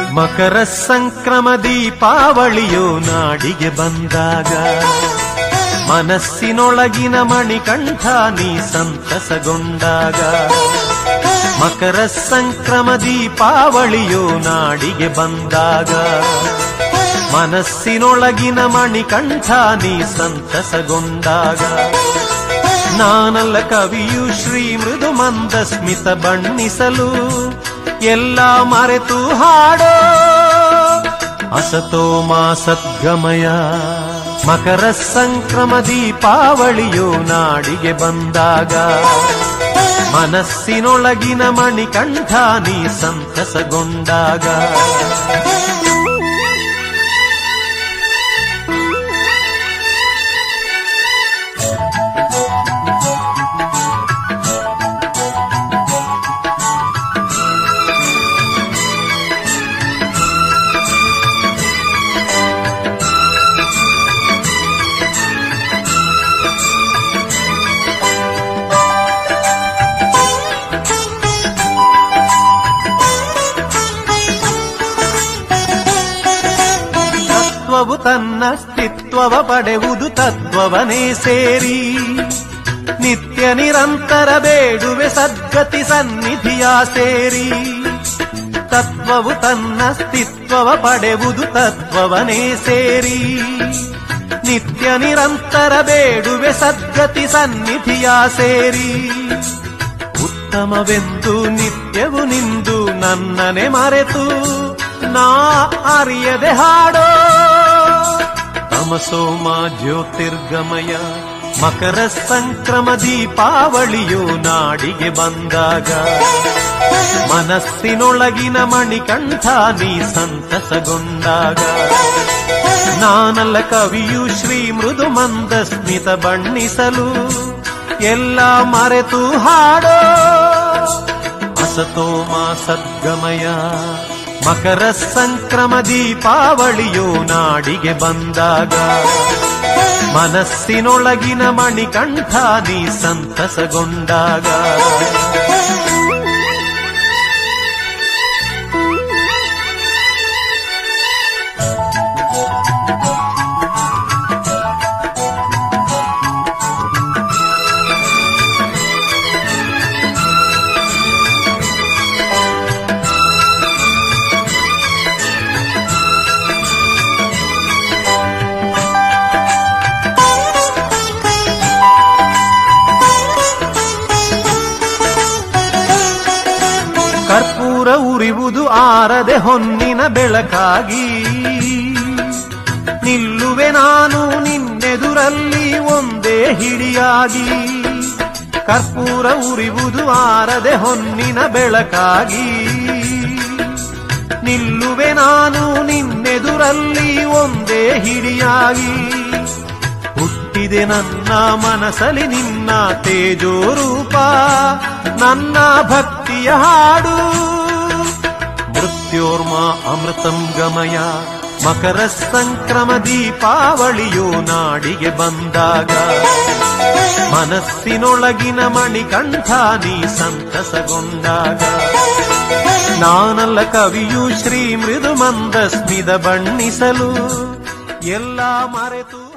ಮಕರ ಸಂಕ್ರಮ ದೀಪಾವಳಿಯು ನಾಡಿಗೆ ಬಂದಾಗ ಮನಸ್ಸಿನೊಳಗಿನ ಮಣಿಕಂಠ ನೀ ಸಂತಸಗೊಂಡಾಗ ಮಕರ ಸಂಕ್ರಮ ದೀಪಾವಳಿಯು ನಾಡಿಗೆ ಬಂದಾಗ ಮನಸ್ಸಿನೊಳಗಿನ ಮಣಿಕಂಠ ನೀ ಸಂತಸಗೊಂಡಾಗ ನಾನಲ್ಲ ಕವಿಯು ಶ್ರೀ ಮೃದು ಮಂದ ಸ್ಮಿತ ಬಣ್ಣಿಸಲು ಎಲ್ಲ ಮರೆತು ಹಾಡೋ ಅಸತೋ ಮಾ ಸದ್ಗಮಯ ಮಕರ ಸಂಕ್ರಮ ದೀಪಾವಳಿಯು ನಾಡಿಗೆ ಬಂದಾಗ ಮನಸ್ಸಿನೊಳಗಿನ ಮಣಿಕಂಠ ನೀ ಸಂತಸಗೊಂಡಾಗ ತತ್ವವು ತನ್ನ ಅಸ್ತಿತ್ವವ ಪಡೆವುದು ತತ್ವವನೇ ಸೇರಿ ನಿತ್ಯ ನಿರಂತರ ಬೇಡುವೆ ಸದ್ಗತಿ ಸನ್ನಿಧಿಯ ಸೇರಿ ತತ್ವವು ತನ್ನ ಅಸ್ತಿತ್ವವ ಪಡೆವುದು ತತ್ವವನೇ ಸೇರಿ ನಿತ್ಯ ನಿರಂತರ ಬೇಡುವೆ ಸದ್ಗತಿ ಸನ್ನಿಧಿಯ ಸೇರಿ ಉತ್ತಮವೆಂದು ನಿತ್ಯವು ನಿಂದು ನನ್ನನೆ ಮರೆತು ನಾ ಅರಿಯದೆ ಹಾಡೋ ತಮಸೋಮ ಜ್ಯೋತಿರ್ಗಮಯ ಮಕರ ಸಂಕ್ರಮ ದೀಪಾವಳಿಯು ನಾಡಿಗೆ ಬಂದಾಗ ಮನಸ್ಸಿನೊಳಗಿನ ಮಣಿಕಂಠ ನೀ ಸಂತಸಗೊಂಡಾಗ ನಾನಲ್ಲ ಕವಿಯು ಶ್ರೀ ಮೃದು ಮಂದ ಸ್ಮಿತ ಬಣ್ಣಿಸಲು ಎಲ್ಲ ಮರೆತು ಹಾಡೋ ಅಸತೋ ಮಾ ಸದ್ಗಮಯ ಮಕರ ಸಂಕ್ರಮ ದೀಪಾವಳಿಯು ನಾಡಿಗೆ ಬಂದಾಗ ಮನಸ್ಸಿನೊಳಗಿನ ಮಣಿಕಂಠ ನೀ ಸಂತಸಗೊಂಡಾಗ ಕರ್ಪೂರ ಉರಿವುದು ಆರದೆ ಹೊನ್ನಿನ ಬೆಳಕಾಗಿ ನಿಲ್ಲುವೆ ನಾನು ನಿನ್ನೆದುರಲ್ಲಿ ಒಂದೇ ಹಿಡಿಯಾಗಿ ಕರ್ಪೂರ ಉರಿವುದು ಆರದೆ ಹೊನ್ನಿನ ಬೆಳಕಾಗಿ ನಿಲ್ಲುವೆ ನಾನು ನಿನ್ನೆದುರಲ್ಲಿ ಒಂದೇ ಹಿಡಿಯಾಗಿ ಹುಟ್ಟಿದೆ ನನ್ನ ಮನಸಲಿ ನಿನ್ನ ತೇಜೋ ರೂಪ ನನ್ನ ಭಕ್ತಿಯ ಹಾಡು ಮೃತ್ಯೋರ್ಮ ಅಮೃತಂ ಗಮಯ ಮಕರ ಸಂಕ್ರಮ ದೀಪಾವಳಿಯು ನಾಡಿಗೆ ಬಂದಾಗ ಮನಸ್ಸಿನೊಳಗಿನ ಮಣಿಕಂಠ ನೀ ಸಂತಸಗೊಂಡಾಗ ನಾನಲ್ಲ ಕವಿಯು ಶ್ರೀ ಮೃದು ಮಂದ ಸ್ಮಿದ ಬಣ್ಣಿಸಲು ಎಲ್ಲ ಮರೆತು